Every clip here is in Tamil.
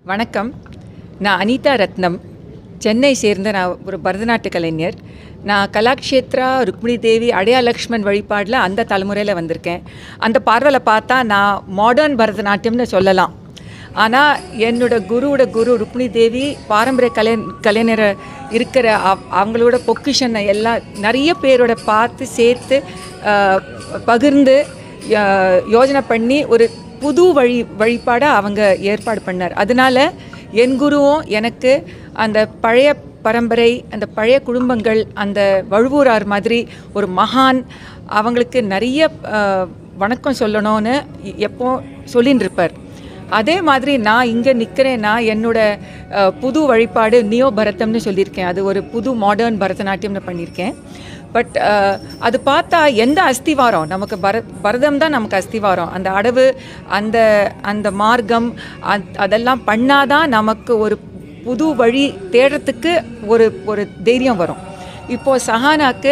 வணக்கம் நான் அனிதா ரத்னம் சென்னை சேர்ந்த நான் ஒரு பரதநாட்டிய கலைஞர் நான் கலாக்ஷேத்ரா ருக்மிணி தேவி அடையா லக்ஷ்மன் வழிபாடில் அந்த தலைமுறையில் வந்திருக்கேன் அந்த பார்வையில் பார்த்தா நான் மாடர்ன் பரதநாட்டியம்னு சொல்லலாம் ஆனால் என்னோட குருவோட குரு ருக்மிணி தேவி பாரம்பரிய கலை கலைஞரை இருக்கிற அவ்- அவங்களோட பொக்கிஷனை எல்லாம் நிறைய பேரோட பார்த்து சேர்த்து ஆஹ், பகிர்ந்து யா- யோஜனை பண்ணி ஒரு புது வழி வழிபாடை அவங்க ஏற்பாடு பண்ணார் அதனால என் குருவும் எனக்கு அந்த பழைய பரம்பரை அந்த பழைய குடும்பங்கள் அந்த வழுவூரார் மாதிரி ஒரு மகான் அவங்களுக்கு நிறைய ஆஹ், வணக்கம் சொல்லணும்னு எ- எப்போ சொல்லின்னு இருப்பார் அதே மாதிரி நான் இங்கே நிற்கிறேன்னா என்னோட அஹ், புது வழிபாடு நியோ பரதம்னு சொல்லியிருக்கேன் அது ஒரு புது மாடர்ன் பரதநாட்டியம்னு பண்ணியிருக்கேன் பட் அது பார்த்தா எந்த அஸ்திவாரம் நமக்கு பர பரதம் தான் நமக்கு அஸ்திவாரம் அந்த அடவு அந்த அந்த மார்க்கம் அத்- அதெல்லாம் பண்ணாதான் நமக்கு ஒரு புது வழி தேடுறதுக்கு ஒரு ஒரு தைரியம் வரும் இப்போது சஹானாக்கு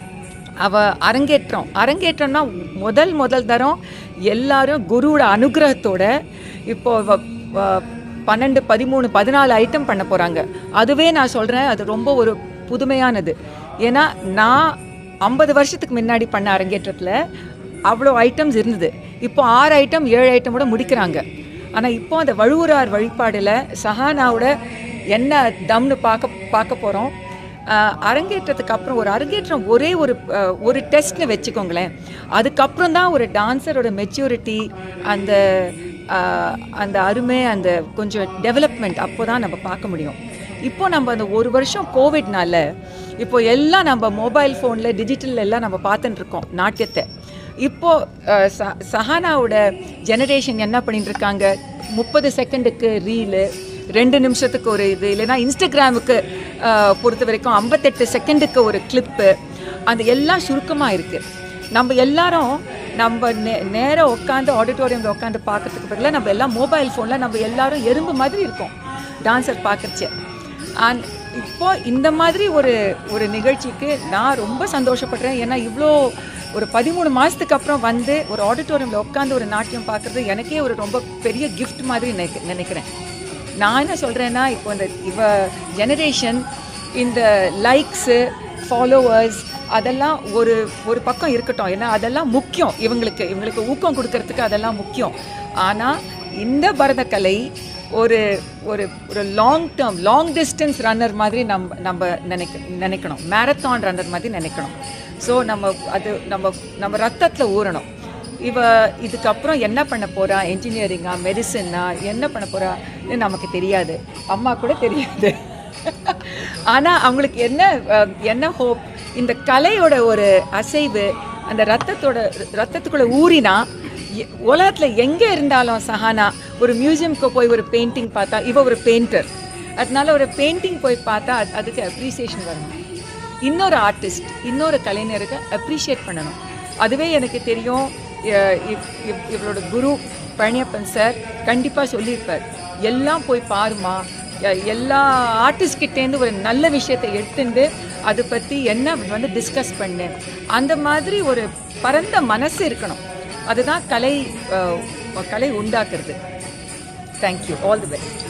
அவ அரங்கேற்றம் அரங்கேற்றம்னா முதல் முதல் தரம் எல்லாரும் குருவோட அனுகிரகத்தோட இப்போ வ- வ- பன்னெண்டு பதிமூணு பதினாலு ஐட்டம் பண்ண போகிறாங்க அதுவே நான் சொல்கிறேன் அது ரொம்ப ஒரு புதுமையானது ஏன்னா நான் ஐம்பது வருஷத்துக்கு முன்னாடி பண்ண அரங்கேற்றத்தில் அவ்வளோ ஐட்டம்ஸ் இருந்தது இப்போ ஆறு ஐட்டம் ஏழு ஐட்டம் கூட முடிக்கிறாங்க ஆனால் இப்போ அந்த வழுவூரார் வழிபாடில் சஹானாவோட என்ன தம்னு பார்க்க பார்க்க போகிறோம் ஆஹ் அரங்கேற்றத்துக்கு அப்புறம் ஒரு அரங்கேற்றம் ஒரே ஒரு ஆஹ் ஒரு டெஸ்ட்னு வச்சுக்கோங்களேன் அதுக்கப்புறம் தான் ஒரு டான்ஸரோட மெச்சூரிட்டி அந்த ஆஹ் அந்த அருமை அந்த கொஞ்சம் டெவலப்மெண்ட் அப்போ தான் நம்ம பார்க்க முடியும் இப்போ நம்ம அந்த ஒரு வருஷம் கோவிட்னால இப்போ எல்லாம் நம்ம மொபைல் ஃபோனில் டிஜிட்டல் எல்லாம் நம்ம பார்த்துட்டு இருக்கோம் நாட்டியத்தை இப்போ அஹ், ச- சஹானாவோட ஜெனரேஷன் என்ன பண்ணிட்டு இருக்காங்க முப்பது செகண்டுக்கு ரீலு ரெண்டு நிமிஷத்துக்கு ஒரு இது இல்லைன்னா இன்ஸ்டாகிராமுக்கு அஹ், பொறுத்த வரைக்கும் ஐம்பத்தெட்டு செகண்டுக்கு ஒரு கிளிப்பு அந்த எல்லாம் சுருக்கமாக இருக்குது நம்ம எல்லாரும் நம்ம நே நேராக உட்காந்து ஆடிட்டோரியமில் உட்காந்து பார்க்கறதுக்கு பதிலாக நம்ம எல்லாம் மொபைல் ஃபோனில் நம்ம எல்லாரும் எறும்பு மாதிரி இருக்கோம் டான்ஸர் பார்க்கறச்ச அண்ட் இப்போ இந்த மாதிரி ஒரு ஒரு நிகழ்ச்சிக்கு நான் ரொம்ப சந்தோஷப்படுறேன் ஏன்னா இவ்வளோ ஒரு பதிமூணு மாதத்துக்கு அப்புறம் வந்து ஒரு ஆடிட்டோரியமில் உட்காந்து ஒரு நாட்டியம் பார்க்குறது எனக்கே ஒரு ரொம்ப பெரிய கிஃப்ட் மாதிரி நினைக்க நினைக்கிறேன் நான் என்ன சொல்கிறேன்னா இப்போ இந்த இவ ஜெனரேஷன் இந்த லைக்ஸு ஃபாலோவர்ஸ் அதெல்லாம் ஒரு ஒரு பக்கம் இருக்கட்டும் ஏன்னா அதெல்லாம் முக்கியம் இவங்களுக்கு இவங்களுக்கு ஊக்கம் கொடுக்கறதுக்கு அதெல்லாம் முக்கியம் ஆனால் இந்த பரதக்கலை ஒரு ஒரு ஒரு long term long distance runner மாதிரி நம்ம நம்ம நினைக்க நினைக்கணும் மேரத்தான் ரன்னர் மாதிரி நினைக்கணும் ஸோ நம்ம அது நம்ம நம்ம ரத்தத்தில் ஊறணும் இவ இதுக்கப்புறம் என்ன பண்ண போறா என்ஜினியரிங்கா மெடிசன்னா என்ன பண்ண போறா நமக்கு தெரியாது அம்மா கூட தெரியாது ஆனால் அவங்களுக்கு என்ன அஹ், என்ன ஹோப் இந்த கலையோட ஒரு அசைவு அந்த ரத்தத்தோட ரத்தத்துக்குள்ள ஊறினா எ- உலகத்துல எங்கே இருந்தாலும் சஹானா ஒரு மியூசியம்க்கு போய் ஒரு பெயிண்டிங் பார்த்தா இவ ஒரு பெயிண்டர் அதனால ஒரு பெயிண்டிங் போய் பார்த்தா அது- அதுக்கு அப்ரிசியேஷன் வரணும் இன்னொரு ஆர்டிஸ்ட் இன்னொரு கலைஞருக்கு அப்ரிஷியேட் பண்ணணும் அதுவே எனக்கு தெரியும் அஹ் இவ்- இவ்- இவரோட குரு பழனியப்பன் சார் கண்டிப்பாக சொல்லியிருப்பார் எல்லாம் போய் பாருமா எ- எல்லா ஆர்டிஸ்ட் கிட்டேருந்து ஒரு நல்ல விஷயத்தை எடுத்துட்டு அதை பற்றி என்ன வந்து டிஸ்கஸ் பண்ணு அந்த மாதிரி ஒரு பரந்த மனசு இருக்கணும் அதுதான் கலை அஹ், கலை உண்டாக்குறது தேங்க்யூ ஆல் தி பெஸ்ட்